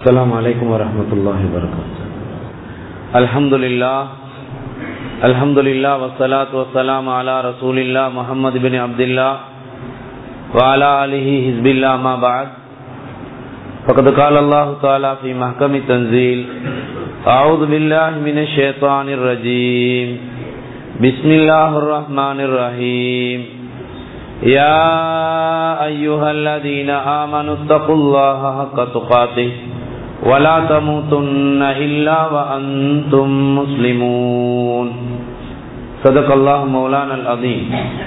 السلام عليكم ورحمة الله وبركاته الحمد لله الحمد لله والصلاة والسلام على رسول الله محمد بن عبد الله وعلى آله حزب الله ما بعد فقد قال الله تعالى في محكم التنزيل أعوذ بالله من الشيطان الرجيم بسم الله الرحمن الرحيم يا أيها الذين آمنوا اتقوا الله حق تقاته ولا تموتن إلا وأنتم مسلمون صدق الله مولانا العظيم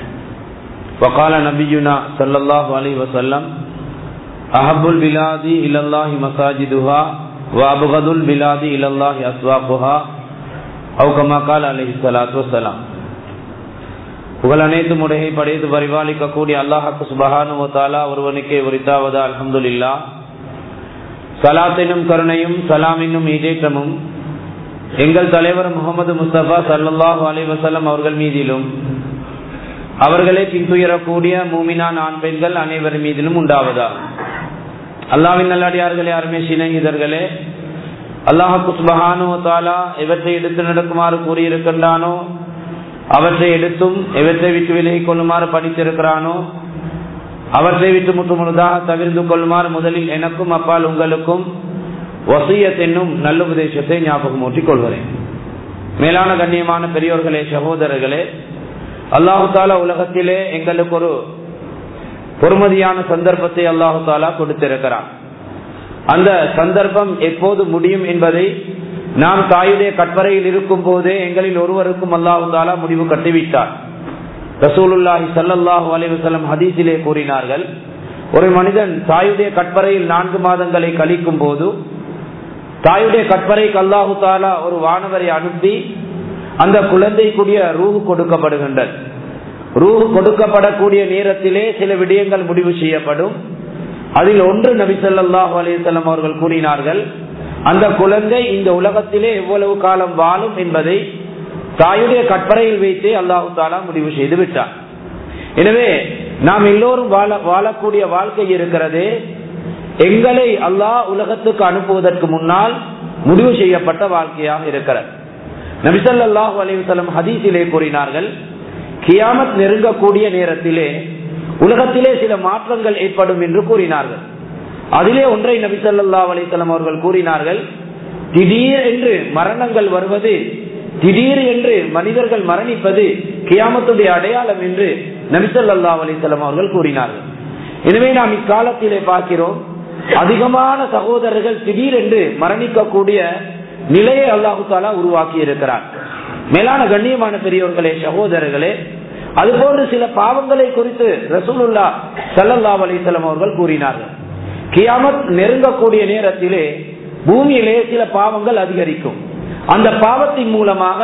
وقال نبينا صلى الله عليه وسلم أحب البلاد إلى الله مساجدها وأبغض البلاد إلى الله أسواقها أو كما قال عليه الصلاة والسلام புகழ் அனைத்து முறையை படைத்து பரிபாலிக்கக்கூடிய அல்லாஹாக்கு சுபஹானு தாலா ஒருவனுக்கே உரித்தாவது அலமதுல்லா சலாத்தினும் கருணையும் சலாம் என்னும் ஈடேற்றமும் எங்கள் தலைவர் முகமது முஸ்தபா சல்லாஹூ அலி வசலம் அவர்கள் மீதிலும் அவர்களே பின்துயரக்கூடிய மூமினான் ஆண் பெண்கள் அனைவர் மீதிலும் உண்டாவதா அல்லாவின் நல்லடியார்களே அருமை சிநேகிதர்களே அல்லாஹு சுபஹானு தாலா இவற்றை எடுத்து நடக்குமாறு கூறியிருக்கின்றானோ அவற்றை எடுத்தும் எவற்றை விட்டு விலகிக் கொள்ளுமாறு படித்திருக்கிறானோ அவற்றை விட்டு முற்று முழுதாக தவிர்த்து கொள்ளுமாறு முதலில் எனக்கும் அப்பால் உங்களுக்கும் வசியத் என்னும் நல்ல உபதேசத்தை ஞாபகம் ஊற்றிக் கொள்கிறேன் மேலான கண்ணியமான பெரியோர்களே சகோதரர்களே அல்லாஹு தாலா உலகத்திலே எங்களுக்கு ஒரு பொறுமதியான சந்தர்ப்பத்தை அல்லாஹு தாலா கொடுத்திருக்கிறான் அந்த சந்தர்ப்பம் எப்போது முடியும் என்பதை நாம் தாயுடைய கட்வரையில் இருக்கும் போதே எங்களில் ஒருவருக்கும் அல்லாஹு தாலா முடிவு கட்டிவிட்டார் ரசூலுல்லாஹி சல்லாஹூ அலிவசலம் ஹதீஸிலே கூறினார்கள் ஒரு மனிதன் தாயுடைய கட்வரையில் நான்கு மாதங்களை கழிக்கும் போது தாயுடைய கட்வரைக்கு அல்லாஹு தாலா ஒரு வானவரை அனுப்பி அந்த குழந்தைக்குரிய ரூஹு கொடுக்கப்படுகின்றது ரூஹு கொடுக்கப்படக்கூடிய நேரத்திலே சில விடயங்கள் முடிவு செய்யப்படும் அதில் ஒன்று நபி சொல்லாஹு அலிசல்லாம் அவர்கள் கூறினார்கள் அந்த குழந்தை இந்த உலகத்திலே எவ்வளவு காலம் வாழும் என்பதை தாயுடைய கற்பறையில் வைத்தே அல்லாஹு தாலா முடிவு செய்து விட்டார் எனவே நாம் எல்லோரும் வாழ வாழக்கூடிய வாழ்க்கை இருக்கிறது எங்களை அல்லாஹ் உலகத்துக்கு அனுப்புவதற்கு முன்னால் முடிவு செய்யப்பட்ட வாழ்க்கையாக இருக்கிறது நபிசல்லாஹு அலிவசலம் ஹதீஸிலே கூறினார்கள் கியாமத் நெருங்கக்கூடிய நேரத்திலே உலகத்திலே சில மாற்றங்கள் ஏற்படும் என்று கூறினார்கள் அதிலே ஒன்றை நபி சொல்லா அலிசல்லாம் அவர்கள் கூறினார்கள் திடீர் என்று மரணங்கள் வருவது திடீர் என்று மனிதர்கள் மரணிப்பது கியாமத்துடைய அடையாளம் என்று நபிசல்லா அலிசல்லாம் அவர்கள் கூறினார்கள் எனவே நாம் இக்காலத்திலே பார்க்கிறோம் அதிகமான சகோதரர்கள் திடீர் என்று மரணிக்கக்கூடிய நிலையை அல்லாஹு தாலா உருவாக்கி இருக்கிறார் மேலான கண்ணியமான பெரியவர்களே சகோதரர்களே அதுபோன்று சில பாவங்களை குறித்து ரசூலுல்லா சல்லல்லா அலிசல்லாம் அவர்கள் கூறினார்கள் கியாமத் நெருங்கக்கூடிய நேரத்திலே பூமியிலே சில பாவங்கள் அதிகரிக்கும் அந்த பாவத்தின் மூலமாக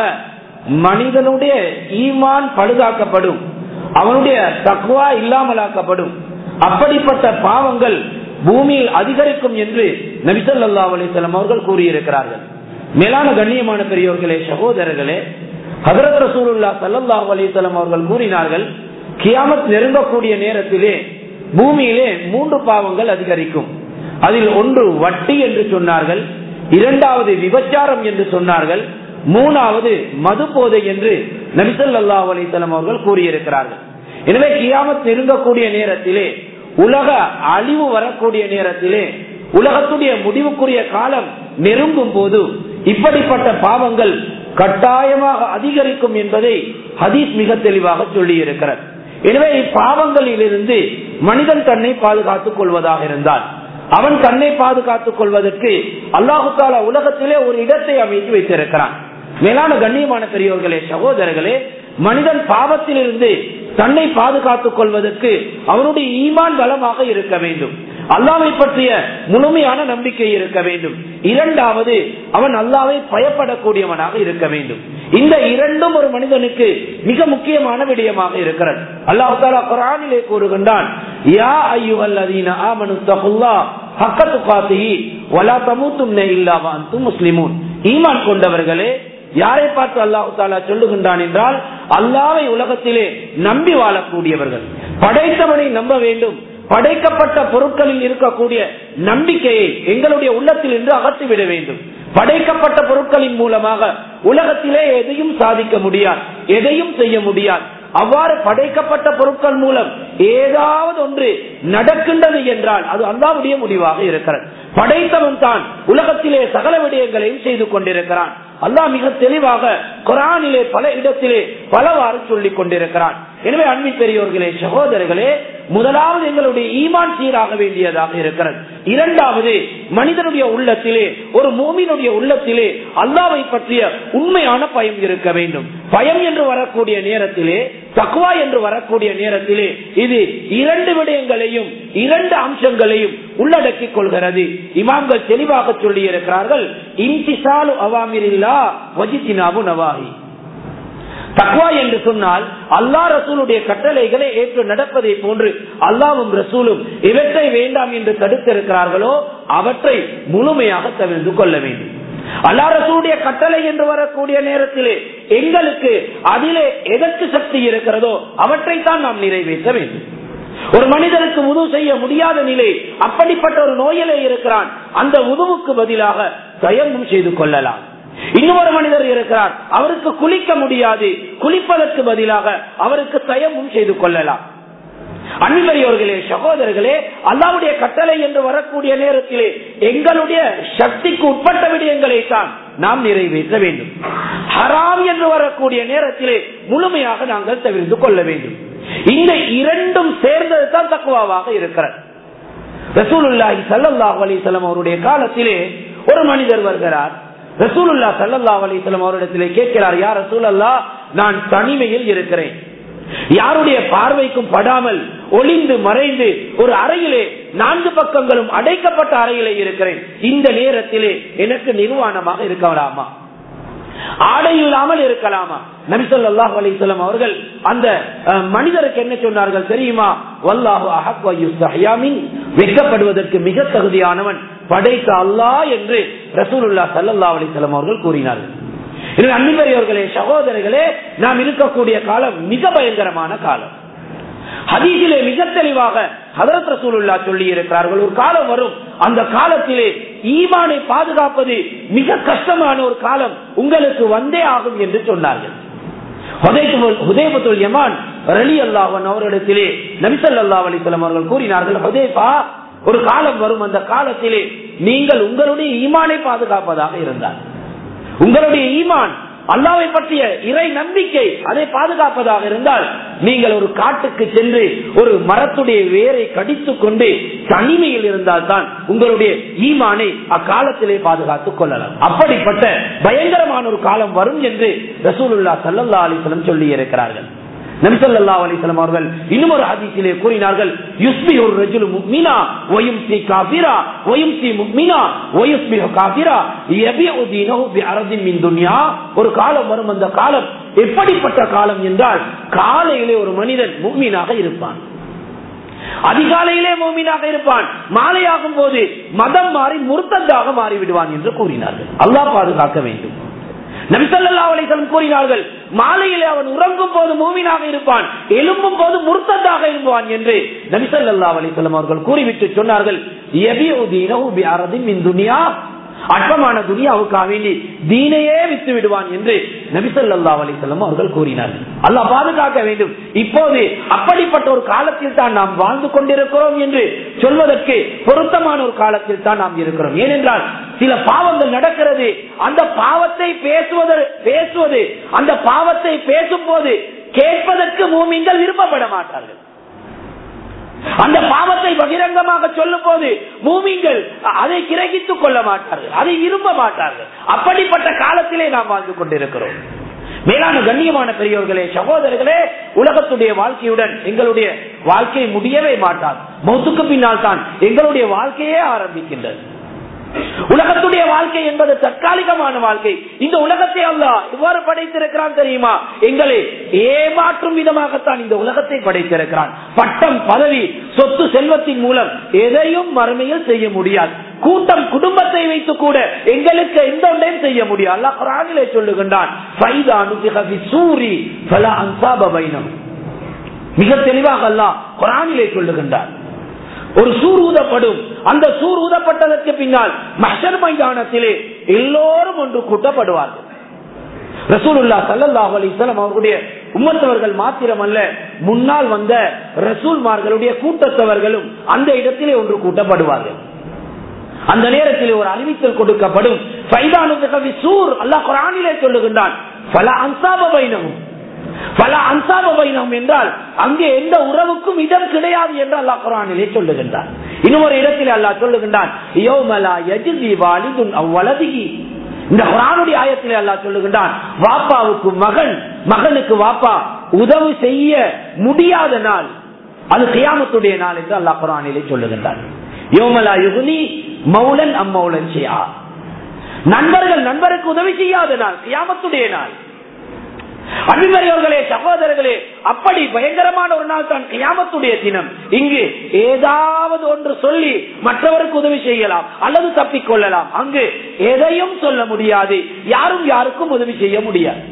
மனிதனுடைய ஈமான் பழுதாக்கப்படும் அவனுடைய தக்குவா இல்லாமலாக்கப்படும் அப்படிப்பட்ட பாவங்கள் பூமியில் அதிகரிக்கும் என்று நபிசல்லா அலிசல்லாம் அவர்கள் கூறியிருக்கிறார்கள் மேலான கண்ணியமான பெரியவர்களே சகோதரர்களே ஹசரத் ரசூலுல்லா சல்லாஹூ அலிசல்லாம் அவர்கள் கூறினார்கள் கியாமத் நெருங்கக்கூடிய நேரத்திலே பூமியிலே மூன்று பாவங்கள் அதிகரிக்கும் அதில் ஒன்று வட்டி என்று சொன்னார்கள் இரண்டாவது விபச்சாரம் என்று சொன்னார்கள் மூணாவது மது போதை என்று நபிசல்லா அலிசல்லாம் அவர்கள் கூறியிருக்கிறார்கள் எனவே கியாமத் நெருங்கக்கூடிய நேரத்திலே உலக அழிவு வரக்கூடிய நேரத்திலே உலகத்துடைய முடிவுக்குரிய காலம் நெருங்கும் போது இப்படிப்பட்ட பாவங்கள் கட்டாயமாக அதிகரிக்கும் என்பதை ஹதீஸ் மிக தெளிவாக சொல்லி இருக்கிறார் எனவே இப்பாவங்களில் இருந்து மனிதன் தன்னை பாதுகாத்துக் கொள்வதாக இருந்தால் அவன் தன்னை பாதுகாத்துக் கொள்வதற்கு அல்லாஹு தாலா உலகத்திலே ஒரு இடத்தை அமைத்து வைத்திருக்கிறான் மேலான கண்ணியமான பெரியவர்களே சகோதரர்களே மனிதன் பாவத்திலிருந்து தன்னை பாதுகாத்துக் கொள்வதற்கு அவனுடைய ஈமான் பலமாக இருக்க வேண்டும் அல்லாவை பற்றிய முழுமையான நம்பிக்கை இருக்க வேண்டும் இரண்டாவது அவன் அல்லாவை பயப்படக்கூடியவனாக இருக்க வேண்டும் இந்த இரண்டும் ஒரு மனிதனுக்கு மிக முக்கியமான விடயமாக இருக்கிறது அல்லாஹு தாலா குரானிலே கூறுகின்றான் யா ஐயுவல்லதீன ஆமனு தகுல்லா ஹக்கத்து காத்திஹி வலா தமூத்தும் இல்லாவா அந்தும் முஸ்லிமூன் ஈமான் கொண்டவர்களே யாரை பார்த்து அல்லாஹு தாலா சொல்லுகின்றான் என்றால் அல்லாவை உலகத்திலே நம்பி வாழக்கூடியவர்கள் படைத்தவனை நம்ப வேண்டும் படைக்கப்பட்ட பொருட்களில் இருக்கக்கூடிய நம்பிக்கையை எங்களுடைய உள்ளத்தில் இருந்து அகற்றிவிட வேண்டும் படைக்கப்பட்ட பொருட்களின் மூலமாக உலகத்திலே எதையும் சாதிக்க முடியாது எதையும் செய்ய முடியாது அவ்வாறு படைக்கப்பட்ட பொருட்கள் மூலம் ஏதாவது ஒன்று நடக்கின்றது என்றால் அது அல்லாவுடைய முடிவாக இருக்கிறது படைத்தவன் தான் உலகத்திலே சகல விடயங்களையும் செய்து கொண்டிருக்கிறான் அல்லாஹ் மிக தெளிவாக குரானிலே பல இடத்திலே பலவாறு சொல்லிக் கொண்டிருக்கிறான் எனவே அன்பின் பெரியோர்களே சகோதரர்களே முதலாவது எங்களுடைய ஈமான் சீராக வேண்டியதாக இருக்கிறது இரண்டாவது மனிதனுடைய உள்ளத்திலே ஒரு மோமினுடைய உள்ளத்திலே அல்லாவை பற்றிய உண்மையான பயம் இருக்க வேண்டும் பயம் என்று வரக்கூடிய நேரத்திலே தக்குவா என்று வரக்கூடிய நேரத்திலே இது இரண்டு விடயங்களையும் இரண்டு அம்சங்களையும் உள்ளடக்கிக் கொள்கிறது இமாம்கள் தெளிவாக சொல்லி இருக்கிறார்கள் இம்திசாலு அவாமிரில்லா வஜித்தினாவு நவாஹி தக்வா என்று சொன்னால் அல்லா ரசூலுடைய கட்டளைகளை ஏற்று நடப்பதை போன்று அல்லாவும் ரசூலும் இவற்றை வேண்டாம் என்று தடுத்திருக்கிறார்களோ அவற்றை முழுமையாக தவிர்த்து கொள்ள வேண்டும் அல்லா ரசூலுடைய கட்டளை என்று வரக்கூடிய நேரத்திலே எங்களுக்கு அதிலே எதற்கு சக்தி இருக்கிறதோ அவற்றை தான் நாம் நிறைவேற்ற வேண்டும் ஒரு மனிதனுக்கு உதவு செய்ய முடியாத நிலை அப்படிப்பட்ட ஒரு நோயிலே இருக்கிறான் அந்த உதவுக்கு பதிலாக தயங்கும் செய்து கொள்ளலாம் இன்னொரு மனிதர் இருக்கிறார் அவருக்கு குளிக்க முடியாது குளிப்பதற்கு பதிலாக அவருக்கு தயமும் செய்து கொள்ளலாம் அன்பர்களே சகோதரர்களே அல்லாவுடைய கட்டளை என்று வரக்கூடிய நேரத்திலே எங்களுடைய சக்திக்கு உட்பட்ட விடயங்களை தான் நாம் நிறைவேற்ற வேண்டும் ஹராம் என்று வரக்கூடிய நேரத்திலே முழுமையாக நாங்கள் தவிர்த்து கொள்ள வேண்டும் இந்த இரண்டும் சேர்ந்தது தான் தக்குவாவாக இருக்கிறது ரசூலுல்லாஹி சல்லாஹ் அலிசல்லாம் அவருடைய காலத்திலே ஒரு மனிதர் வருகிறார் ரசூலுல்லா சல்லா அலிஸ்லாம் அவரிடத்திலே கேட்கிறார் யார் ரசூலல்லா நான் தனிமையில் இருக்கிறேன் யாருடைய பார்வைக்கும் படாமல் ஒளிந்து மறைந்து ஒரு அறையிலே நான்கு பக்கங்களும் அடைக்கப்பட்ட அறையிலே இருக்கிறேன் இந்த நேரத்திலே எனக்கு நிர்வாணமாக இருக்கலாமா ஆடை இல்லாமல் இருக்கலாமா நபிசல்லாஹ் அலிஸ்லாம் அவர்கள் அந்த மனிதருக்கு என்ன சொன்னார்கள் தெரியுமா வல்லாஹு வெட்கப்படுவதற்கு மிக தகுதியானவன் படைத்த அல்லா என்று ரசூலுல்லா சல்லா அலிஸ்லாம் அவர்கள் கூறினார்கள் அன்பிவர்களே சகோதரர்களே நாம் இருக்கக்கூடிய காலம் மிக பயங்கரமான காலம் ஹதீசிலே மிக தெளிவாக ஹதரத் ரசூலுல்லா சொல்லி இருக்கிறார்கள் ஒரு காலம் வரும் அந்த காலத்திலே ஈமானை பாதுகாப்பது மிக கஷ்டமான ஒரு காலம் உங்களுக்கு வந்தே ஆகும் என்று சொன்னார்கள் அவரிடத்திலே நபிசல்லா அலிசல்லாம் அவர்கள் கூறினார்கள் ஹுதேபா ஒரு காலம் வரும் அந்த காலத்திலே நீங்கள் உங்களுடைய ஈமானை பாதுகாப்பதாக இருந்தார் உங்களுடைய ஈமான் அல்லாவை பற்றிய இறை நம்பிக்கை அதை பாதுகாப்பதாக இருந்தால் நீங்கள் ஒரு காட்டுக்கு சென்று ஒரு மரத்துடைய வேரை கடித்துக் கொண்டு தனிமையில் இருந்தால் தான் உங்களுடைய ஈமானை அக்காலத்திலே பாதுகாத்துக் கொள்ளலாம் அப்படிப்பட்ட பயங்கரமான ஒரு காலம் வரும் என்று ரசூலுல்லா சல்லல்லா அலிஸ்லம் சொல்லி இருக்கிறார்கள் நபிசல்லா அலிஸ்லாம் அவர்கள் இன்னும் ஒரு ஹதீசிலே கூறினார்கள் யுஸ்பி ஒரு ரஜுலு முக்மினா ஒயும் சி காபிரா ஒயும் சி முக்மினா ஒயுஸ்பி காபிரா எபியு தீனஹு பி அரதின் மின் துன்யா ஒரு காலம் வரும் அந்த காலம் எப்படிப்பட்ட காலம் என்றால் காலையிலே ஒரு மனிதன் முக்மீனாக இருப்பான் அதிகாலையிலே மோமீனாக இருப்பான் மாலையாகும் போது மதம் மாறி முருத்தந்தாக மாறிவிடுவான் என்று கூறினார்கள் அல்லாஹ் பாதுகாக்க வேண்டும் நபிசல்லா அலிசலம் கூறினார்கள் மாலையிலே அவன் உறங்கும் போது மூமினாக இருப்பான் எழும்பும் போது முர்த்ததாக இருப்பான் என்று நபிசல்லா அலிசலம் அவர்கள் கூறிவிட்டு சொன்னார்கள் அற்பமான துனியாவுக்காக வேண்டி தீனையே வித்து விடுவான் என்று நபிசல்லா அலிசல்லம் அவர்கள் கூறினார்கள் அல்லா பாதுகாக்க வேண்டும் இப்போது அப்படிப்பட்ட ஒரு காலத்தில் தான் நாம் வாழ்ந்து கொண்டிருக்கிறோம் என்று சொல்வதற்கு பொருத்தமான ஒரு காலத்தில் தான் நாம் இருக்கிறோம் ஏனென்றால் சில பாவங்கள் நடக்கிறது அந்த பாவத்தை பேசுவது பேசுவது அந்த பாவத்தை பேசும் போது கேட்பதற்கு மூமிங்கள் விருப்பப்பட மாட்டார்கள் அந்த பாவத்தை பகிரங்கமாக சொல்லும் போது பூமிங்கள் அதை கிரகித்துக் கொள்ள மாட்டார்கள் அதை விரும்ப மாட்டார்கள் அப்படிப்பட்ட காலத்திலே நாம் வாழ்ந்து கொண்டிருக்கிறோம் மேலான கண்ணியமான பெரியவர்களே சகோதரர்களே உலகத்துடைய வாழ்க்கையுடன் எங்களுடைய வாழ்க்கை முடியவே மாட்டார் மௌத்துக்கு பின்னால் தான் எங்களுடைய வாழ்க்கையே ஆரம்பிக்கின்றது உலகத்துடைய வாழ்க்கை என்பது தற்காலிகமான வாழ்க்கை இந்த உலகத்தை அல்ல இவ்வாறு படைத்திருக்கிறான் தெரியுமா எங்களை ஏமாற்றும் விதமாகத்தான் இந்த உலகத்தை படைத்திருக்கிறான் பட்டம் பதவி சொத்து செல்வத்தின் மூலம் எதையும் மறுமையில் செய்ய முடியாது கூட்டம் குடும்பத்தை வைத்து கூட எங்களுக்கு எந்த ஒன்றையும் செய்ய முடியாது அல்ல குரானிலே சொல்லுகின்றான் மிக தெளிவாக அல்ல குரானிலே சொல்லுகின்றான் ஒரு சூர் ஊதப்படும் அந்த சூர் ஊதப்பட்டதற்கு பின்னால் மஷர் மைதானத்திலே எல்லோரும் ஒன்று கூட்டப்படுவார்கள் ரசூலுல்லா சல்லாஹ் அலிஸ்லாம் அவர்களுடைய உம்மத்தவர்கள் மாத்திரமல்ல முன்னால் வந்த ரசூல்மார்களுடைய கூட்டத்தவர்களும் அந்த இடத்திலே ஒன்று கூட்டப்படுவார்கள் அந்த நேரத்தில் ஒரு அறிவித்தல் கொடுக்கப்படும் சூர் அல்லாஹ் குரானிலே சொல்லுகின்றான் பல அன்சாப பைனமும் பல அன்சாப பைனமும் என்றால் அங்கே எந்த உறவுக்கும் இடம் கிடையாது என்று அல்லாஹ் குரானிலே சொல்லுகின்றான் இன்னொரு இடத்தில் அல்லாஹ் சொல்லுகின்றான் யோமலா யஜிதி வாலிதுன் அவ்வளதிகி இந்த குரானுடைய ஆயத்திலே அல்லாஹ் சொல்லுகின்றான் வாப்பாவுக்கு மகன் மகனுக்கு வாப்பா உதவி செய்ய முடியாத நாள் அது கியாமத்துடைய நாள் என்று அல்லாஹ் குரானிலே சொல்லுகின்றான் யோமலா யுகுனி மௌலன் அம்மௌலன் செய்யா நண்பர்கள் நண்பருக்கு உதவி செய்யாத நாள் கியாமத்துடைய நாள் அன்பர்களே சகோதரர்களே அப்படி பயங்கரமான ஒரு நாள் தான் கியாமத்துடைய தினம் இங்கு ஏதாவது ஒன்று சொல்லி மற்றவருக்கு உதவி செய்யலாம் அல்லது தப்பிக்கொள்ளலாம் அங்கு எதையும் சொல்ல முடியாது யாரும் யாருக்கும் உதவி செய்ய முடியாது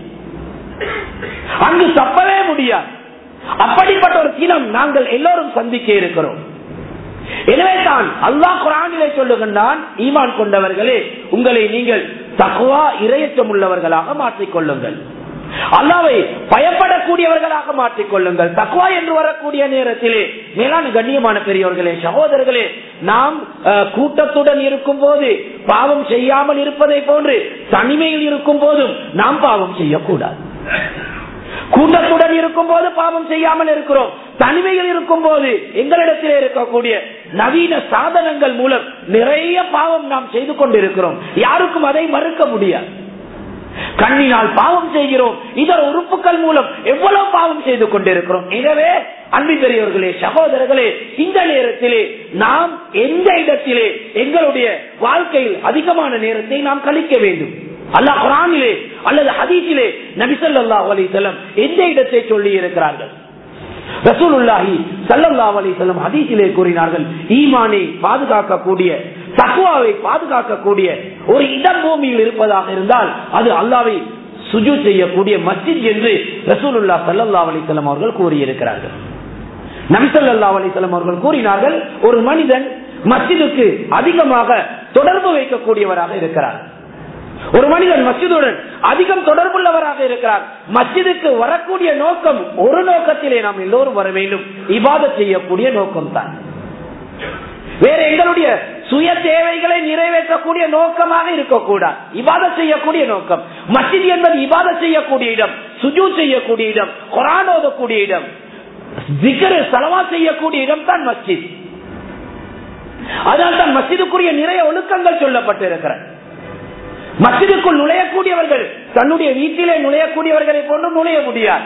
அங்கு தப்பவே முடியாது அப்படிப்பட்ட ஒரு தினம் நாங்கள் எல்லோரும் சந்திக்க இருக்கிறோம் எனவே தான் அல்லாஹ் குரானிலே சொல்லுகின்றான் ஈமான் கொண்டவர்களே உங்களை நீங்கள் தகுவா இரையச்சம் உள்ளவர்களாக மாற்றிக் கொள்ளுங்கள் அல்லாவை பயப்படக்கூடியவர்களாக மாற்றிக் கொள்ளுங்கள் தக்குவா என்று வரக்கூடிய நேரத்திலே மேலான கண்ணியமான பெரியவர்களே சகோதரர்களே நாம் கூட்டத்துடன் இருக்கும் போது பாவம் செய்யாமல் இருப்பதை போன்று தனிமையில் இருக்கும் போதும் நாம் பாவம் செய்யக்கூடாது கூட்டத்துடன் இருக்கும் போது பாவம் செய்யாமல் இருக்கிறோம் தனிமையில் இருக்கும் போது எங்களிடத்தில் இருக்கக்கூடிய நவீன சாதனங்கள் மூலம் நிறைய பாவம் நாம் செய்து கொண்டிருக்கிறோம் யாருக்கும் அதை மறுக்க முடியாது கண்ணினால் பாவம் செய்கிறோம் இதர உறுப்புகள் மூலம் எவ்வளவு பாவம் செய்து கொண்டிருக்கிறோம் எனவே அன்பு பெரியவர்களே சகோதரர்களே இந்த நேரத்திலே நாம் எந்த இடத்திலே எங்களுடைய வாழ்க்கையில் அதிகமான நேரத்தை நாம் கழிக்க வேண்டும் அல்லாஹ் குரானிலே அல்லது ஹதீஸிலே நபிசல்லா அலிசல்லம் எந்த இடத்தை சொல்லி இருக்கிறார்கள் ரசூலுல்லாஹி சல்லல்லா அலிசல்லம் ஹதீஸிலே கூறினார்கள் ஈமானை பாதுகாக்கக்கூடிய தக்குவாவை பாதுகாக்கக்கூடிய ஒரு இடம் பூமியில் இருப்பதாக இருந்தால் அது அல்லாவை சுஜு செய்யக்கூடிய மஸ்ஜித் என்று ரசூலுல்லா சல்லல்லா அலிசல்லம் அவர்கள் கூறியிருக்கிறார்கள் நபிசல்லா அலிசல்லம் அவர்கள் கூறினார்கள் ஒரு மனிதன் மஸ்ஜிதுக்கு அதிகமாக தொடர்பு வைக்கக்கூடியவராக இருக்கிறார் ஒரு மனிதன் மஸ்ஜிதுடன் அதிகம் தொடர்புள்ளவராக இருக்கிறார் மஸ்ஜிதுக்கு வரக்கூடிய நோக்கம் ஒரு நோக்கத்திலே நாம் எல்லோரும் வர வேண்டும் இபாத செய்யக்கூடிய நோக்கம் தான் வேற எங்களுடைய சுய தேவைகளை நிறைவேற்றக்கூடிய நோக்கமாக இருக்கக்கூடாது இபாத செய்யக்கூடிய நோக்கம் மஸ்ஜித் என்பது இபாத செய்யக்கூடிய இடம் சுஜு செய்யக்கூடிய இடம் கொரான் ஓதக்கூடிய இடம் ஜிகரு செலவா செய்யக்கூடிய இடம் தான் மஸ்ஜித் அதனால் தான் மஸ்ஜிதுக்குரிய நிறைய ஒழுக்கங்கள் சொல்லப்பட்டிருக்கிறது மசிதுக்குள் நுழையக்கூடியவர்கள் தன்னுடைய வீட்டிலே நுழையக்கூடியவர்களை போன்று நுழைய முடியாது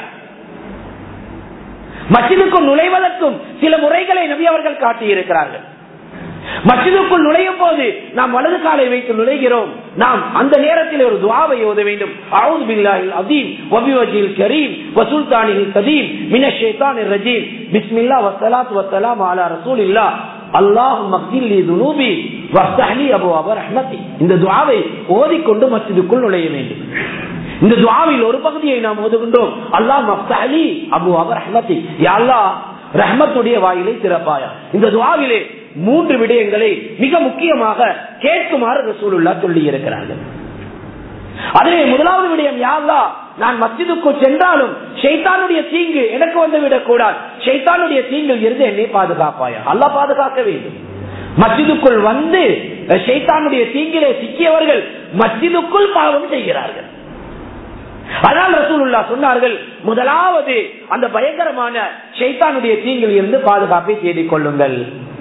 மசிதுக்குள் நுழைவதற்கும் சில முறைகளை நபி அவர்கள் காட்டியிருக்கிறார்கள் மசிதுக்குள் நுழையும் போது நாம் வலது காலை வைத்து நுழைகிறோம் நாம் அந்த நேரத்தில் ஒரு துவாவை ஓத வேண்டும் அவுது பில்லாஹில் அதீம் வபிவஜில் கரீம் வசூல்தானில் கதீம் மின ஷேத்தானிர் ரஜீம் பிஸ்மில்லா வசலாத் வசலாம் அலா ரசூலில்லா அல்லாஹ் மக்தில்லி துனூபி வஸ்தஹலி அபு அபர் ரஹ்மதி இந்த துவாவை ஓதிக்கொண்டு மஸ்ஜிதுக்குள் நுழைய வேண்டும் இந்த துவாவில் ஒரு பகுதியை நாம் ஓதுகின்றோம் அல்லாஹ் மஃப்தஹலி அபு அபர் ரஹ்மதி யா அல்லாஹ் ரஹ்மத்துடைய வாயிலை திறப்பாயா இந்த துவாவிலே மூன்று விடயங்களை மிக முக்கியமாக கேட்குமாறு ரசூலுல்லா சொல்லி இருக்கிறார்கள் அதிலே முதலாவது விடயம் யாருலா நான் மஸ்ஜிதுக்குள் சென்றாலும் ஷைத்தானுடைய தீங்கு எனக்கு வந்து விடக்கூடாது ஷைத்தானுடைய தீங்கில் இருந்து என்னை பாதுகாப்பாயா அல்லா பாதுகாக்க வேண்டும் மஸ்ஜிதுக்குள் வந்து ஷைத்தானுடைய தீங்கிலே சிக்கியவர்கள் மஸ்ஜிதுக்குள் பாவம் செய்கிறார்கள் அதனால் ரசூலுல்லா சொன்னார்கள் முதலாவது அந்த பயங்கரமான ஷைத்தானுடைய தீங்கில் இருந்து பாதுகாப்பை தேடிக் கொள்ளுங்கள்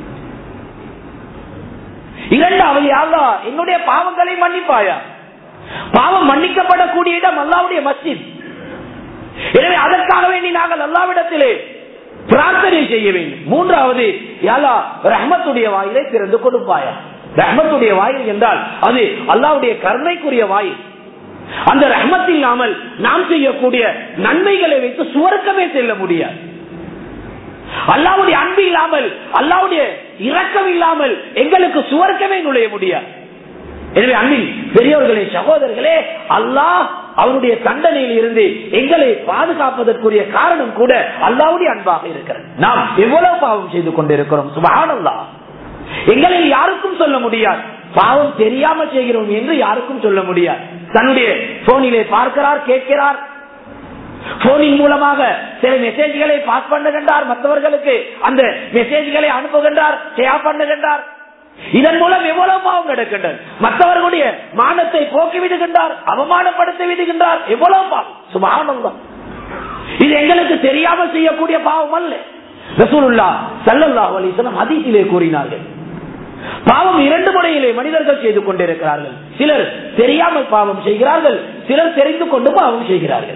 இரண்டாவது யாரா என்னுடைய பாவங்களை மன்னிப்பாயா பாவம் மன்னிக்கப்படக்கூடிய இடம் அல்லாவுடைய மஸ்ஜித் எனவே அதற்காக வேண்டி நாங்கள் அல்லாவிடத்திலே பிரார்த்தனை செய்ய வேண்டும் மூன்றாவது யாலா ரஹ்மத்துடைய வாயிலை திறந்து கொடுப்பாயா ரஹ்மத்துடைய வாயில் என்றால் அது அல்லாவுடைய கருணைக்குரிய வாயில் அந்த ரஹ்மத் இல்லாமல் நாம் செய்யக்கூடிய நன்மைகளை வைத்து சுவர்க்கமே செல்ல முடியாது அல்லாவுடைய அன்பு இல்லாமல் அல்லாவுடைய இரக்கம் இல்லாமல் எங்களுக்கு சுவர்க்கமே நுழைய முடியாது எனவே அன்பின் பெரியவர்களே சகோதரர்களே அல்லாஹ் அவருடைய தண்டனையில் இருந்து எங்களை பாதுகாப்பதற்குரிய காரணம் கூட அல்லாவுடைய அன்பாக இருக்கிறது நாம் எவ்வளவு பாவம் செய்து கொண்டிருக்கிறோம் சுபஹானல்லா எங்களை யாருக்கும் சொல்ல முடியாது பாவம் தெரியாமல் செய்கிறோம் என்று யாருக்கும் சொல்ல முடியாது தன்னுடைய போனிலே பார்க்கிறார் கேட்கிறார் போனின் மூலமாக சில மெசேஜ்களை பாஸ் பண்ணுகின்றார் மற்றவர்களுக்கு அந்த மெசேஜ்களை அனுப்புகின்றார் ஷேர் பண்ணுகின்றார் இதன் மூலம் எவ்வளவு பாவம் நடக்கின்றது மற்றவர்களுடைய மானத்தை போக்கி விடுகின்றார் அவமானப்படுத்தி விடுகின்றார் எவ்வளவு பாவம் சுபானந்தம் இது எங்களுக்கு தெரியாமல் செய்யக்கூடிய பாவம் அல்ல ரசூலுல்லா சல்லல்லாஹு அலைஹி வஸல்லம் ஹதீஸிலே கூறினார்கள் பாவம் இரண்டு முறையிலே மனிதர்கள் செய்து கொண்டிருக்கிறார்கள் சிலர் தெரியாமல் பாவம் செய்கிறார்கள் சிலர் தெரிந்து கொண்டு பாவம் செய்கிறார்கள்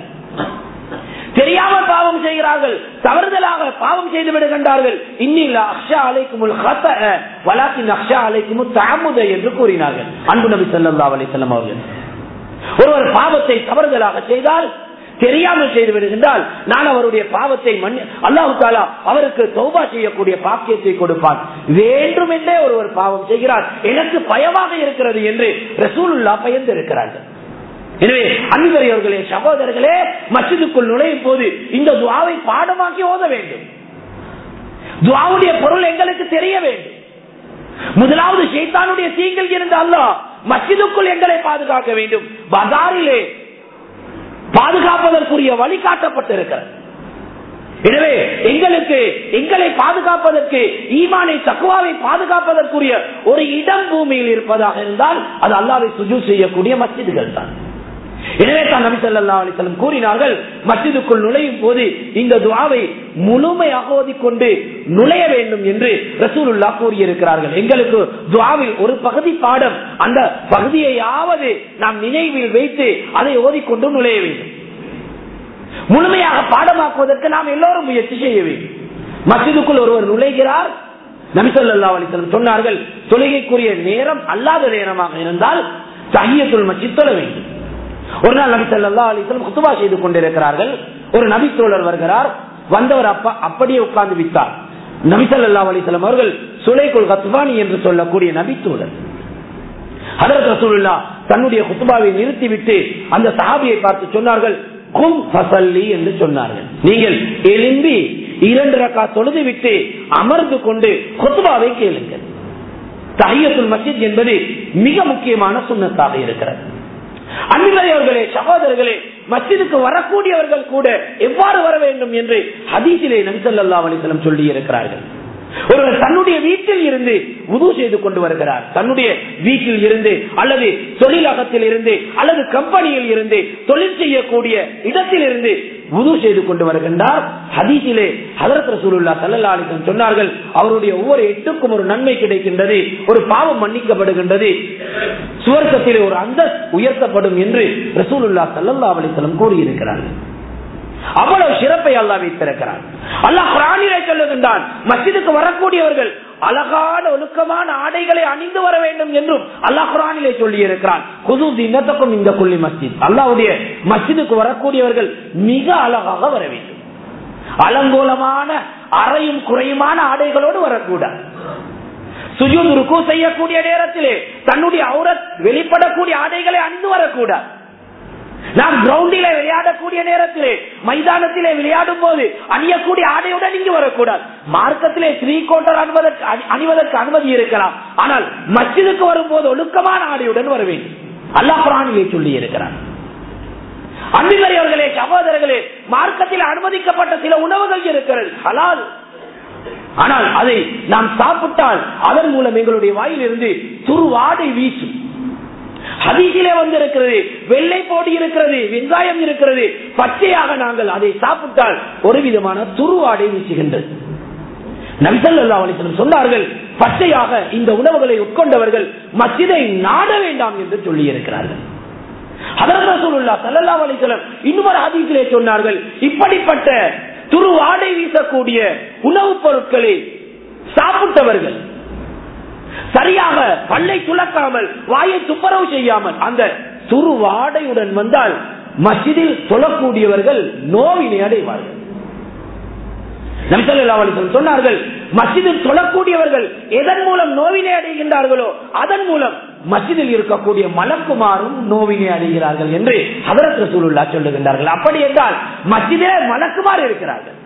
தெரியாமல் பாவம் செய்கிறார்கள் தவறுதலாக பாவம் செய்து விடுகின்றார்கள் இன்னில் அக்ஷா அலைக்குமுல் வலாக்கின் அக்ஷா அலைக்குமு தாமுத என்று கூறினார்கள் அன்பு நபி சொல்லா அலிசல்லம் அவர்கள் ஒருவர் பாவத்தை தவறுதலாக செய்தால் தெரியாமல் செய்து விடுகின்றால் நான் அவருடைய பாவத்தை மன்னி அல்லாஹு தாலா அவருக்கு தௌபா செய்யக்கூடிய பாக்கியத்தை கொடுப்பான் வேண்டுமென்றே ஒருவர் பாவம் செய்கிறார் எனக்கு பயமாக இருக்கிறது என்று ரசூலுல்லா பயந்து இருக்கிறார்கள் எனவே அன்புரையவர்களே சகோதரர்களே மசிதுக்குள் நுழையும் போது இந்த துவாவை பாடமாக்கி ஓத வேண்டும் துவாவுடைய பொருள் எங்களுக்கு தெரிய வேண்டும் முதலாவது ஷேத்தானுடைய தீங்கில் இருந்த அல்லா மசிதுக்குள் எங்களை பாதுகாக்க வேண்டும் பஜாரிலே பாதுகாப்பதற்குரிய வழி காட்டப்பட்டிருக்கிறது எனவே எங்களுக்கு எங்களை பாதுகாப்பதற்கு ஈமானை தக்குவாவை பாதுகாப்பதற்குரிய ஒரு இடம் பூமியில் இருப்பதாக இருந்தால் அது அல்லாவை சுஜு செய்யக்கூடிய மசிதுகள் தான் எனவே தான் நபி சொல்லா அலிசல்லம் கூறினார்கள் மசிதுக்குள் நுழையும் போது இந்த துவாவை முழுமையாக ஓதிக்கொண்டு நுழைய வேண்டும் என்று ரசூலுல்லா கூறியிருக்கிறார்கள் எங்களுக்கு துவாவில் ஒரு பகுதி பாடம் அந்த பகுதியையாவது நாம் நினைவில் வைத்து அதை ஓதிக்கொண்டு நுழைய வேண்டும் முழுமையாக பாடமாக்குவதற்கு நாம் எல்லோரும் முயற்சி செய்ய வேண்டும் மசிதுக்குள் ஒருவர் நுழைகிறார் நபிசல்லா அலிசல்லம் சொன்னார்கள் தொழுகைக்குரிய நேரம் அல்லாத நேரமாக இருந்தால் தகியத்துள் மச்சி தொழ வேண்டும் ஒரு நாள் நபி சொல்லா அலிசல்லம் குத்துபா செய்து கொண்டிருக்கிறார்கள் ஒரு நபி தோழர் வருகிறார் வந்தவர் அப்பா அப்படியே உட்கார்ந்து விட்டார் நபிசல்லா அலிசல்லம் அவர்கள் சுலைக்குள் கத்வானி என்று சொல்லக்கூடிய நபி தோழர் அதற்கு ரசூலுல்லா தன்னுடைய குத்துபாவை நிறுத்திவிட்டு அந்த சஹாபியை பார்த்து சொன்னார்கள் கும் பசல்லி என்று சொன்னார்கள் நீங்கள் எழும்பி இரண்டு ரக்கா தொழுது விட்டு அமர்ந்து கொண்டு கொத்துபாவை கேளுங்கள் தஹியத்துல் மஸ்ஜித் என்பது மிக முக்கியமான சுண்ணத்தாக இருக்கிறது அன்பர்களே சகோதரர்களே மஸ்ஜிதுக்கு வரக்கூடியவர்கள் கூட எவ்வாறு வர வேண்டும் என்று ஹதீசிலே நபிசல்லா அலிசலம் சொல்லி இருக்கிறார்கள் ஒருவர் தன்னுடைய வீட்டில் இருந்து உது செய்து கொண்டு வருகிறார் தன்னுடைய வீட்டில் இருந்து அல்லது தொழிலகத்தில் இருந்து அல்லது கம்பெனியில் இருந்து தொழில் செய்யக்கூடிய இடத்தில் இருந்து உது செய்து கொண்டு வருகின்றார் ஹதீசிலே ஹதரத் ரசூலுல்லா சல்லா அலிசன் சொன்னார்கள் அவருடைய ஒவ்வொரு எட்டுக்கும் ஒரு நன்மை கிடைக்கின்றது ஒரு பாவம் மன்னிக்கப்படுகின்றது சுவர்க்கத்திலே ஒரு அந்த உயர்த்தப்படும் என்று ரசூலுல்லா சல்லல்லா அலிசலம் கூறியிருக்கிறார்கள் அவ்வளவு சிறப்பை அல்லா வைத்திருக்கிறான் அல்லாஹ் குரானிலே சொல்லுகின்றான் மஸ்ஜிதுக்கு வரக்கூடியவர்கள் அழகான ஒழுக்கமான ஆடைகளை அணிந்து வர வேண்டும் என்றும் அல்லாஹ் குரானிலே சொல்லி இருக்கிறான் குது தினத்துக்கும் இந்த கொல்லி மஸ்ஜித் அல்லாவுடைய மஸ்ஜிதுக்கு வரக்கூடியவர்கள் மிக அழகாக வர வேண்டும் அலங்கோலமான அறையும் குறையுமான ஆடைகளோடு வரக்கூடாது சுஜூத் ருக்கு செய்யக்கூடிய நேரத்திலே தன்னுடைய அவுரத் வெளிப்படக்கூடிய ஆடைகளை அணிந்து வரக்கூடாது நாம் கிரவுண்டிலே விளையாடக்கூடிய நேரத்திலே மைதானத்திலே விளையாடும் போது அணியக்கூடிய ஆடையுடன் இங்கு வரக்கூடாது மார்க்கத்திலே த்ரீ கோட்டர் அணிவதற்கு அணிவதற்கு அனுமதி இருக்கலாம் ஆனால் மச்சிதுக்கு வரும்போது ஒழுக்கமான ஆடையுடன் வர வேண்டும் அல்லாஹ் குரானிலே சொல்லி இருக்கிறார் அன்பிகரையவர்களே சகோதரர்களே மார்க்கத்தில் அனுமதிக்கப்பட்ட சில உணவுகள் இருக்கிறது ஹலால் ஆனால் அதை நாம் சாப்பிட்டால் அதன் மூலம் எங்களுடைய வாயிலிருந்து துருவாடை வீசும் ஹதீசிலே வந்திருக்கிறது வெள்ளை போடி இருக்கிறது வெங்காயம் இருக்கிறது பச்சையாக நாங்கள் அதை சாப்பிட்டால் ஒரு விதமான துருவாடை வீசுகின்றது நபிசல்லா அலிசலம் சொன்னார்கள் பச்சையாக இந்த உணவுகளை உட்கொண்டவர்கள் மசிதை நாட வேண்டாம் என்று சொல்லி இருக்கிறார்கள் இன்னொரு அதிகளே சொன்னார்கள் இப்படிப்பட்ட துருவாடை வீசக்கூடிய உணவுப் பொருட்களை சாப்பிட்டவர்கள் சரியாக பல்லை துளக்காமல் வாயை துப்புரவு செய்யாமல் அந்த துரு வாடையுடன் வந்தால் மசிதில் தொழக்கூடியவர்கள் நோவினை அடைவார்கள் சொன்னார்கள் மசிதில் தொழக்கூடியவர்கள் எதன் மூலம் நோவினை அடைகின்றார்களோ அதன் மூலம் மசிதில் இருக்கக்கூடிய மலக்குமாரும் நோவினை அடைகிறார்கள் என்று ஹதரத் ரசூலுல்லா சொல்லுகின்றார்கள் அப்படி என்றால் மசிதே மலக்குமார் இருக்கிறார்கள்